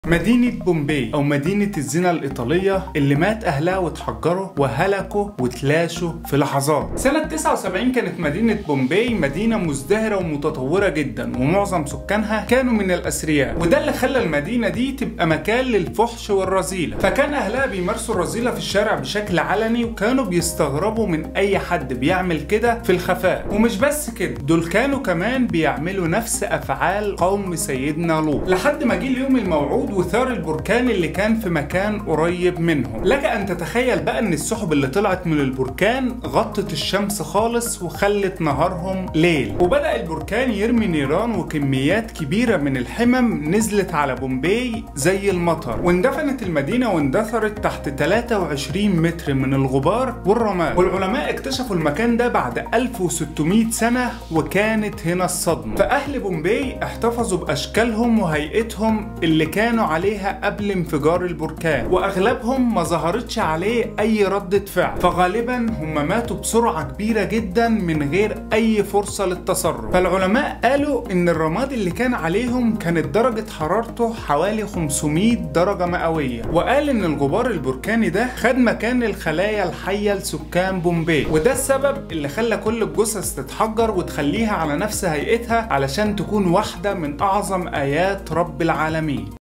مدينة بومبي أو مدينة الزنا الإيطالية اللي مات أهلها واتحجروا وهلكوا وتلاشوا في لحظات. سنة 79 كانت مدينة بومبي مدينة مزدهرة ومتطورة جدا ومعظم سكانها كانوا من الأثرياء وده اللي خلى المدينة دي تبقى مكان للفحش والرذيلة فكان أهلها بيمارسوا الرذيلة في الشارع بشكل علني وكانوا بيستغربوا من أي حد بيعمل كده في الخفاء ومش بس كده دول كانوا كمان بيعملوا نفس أفعال قوم سيدنا لوط لحد ما جه اليوم الموعود وثار البركان اللي كان في مكان قريب منهم لك ان تتخيل بقى ان السحب اللي طلعت من البركان غطت الشمس خالص وخلت نهارهم ليل وبدا البركان يرمي نيران وكميات كبيره من الحمم نزلت على بومبي زي المطر واندفنت المدينه واندثرت تحت 23 متر من الغبار والرماد والعلماء اكتشفوا المكان ده بعد 1600 سنه وكانت هنا الصدمه فاهل بومبي احتفظوا باشكالهم وهيئتهم اللي كانوا عليها قبل انفجار البركان واغلبهم ما ظهرتش عليه اي ردة فعل فغالبا هم ماتوا بسرعة كبيرة جدا من غير اي فرصة للتصرف فالعلماء قالوا ان الرماد اللي كان عليهم كانت درجة حرارته حوالي 500 درجة مئوية وقال ان الغبار البركاني ده خد مكان الخلايا الحية لسكان بومبي وده السبب اللي خلى كل الجثث تتحجر وتخليها على نفس هيئتها علشان تكون واحدة من اعظم ايات رب العالمين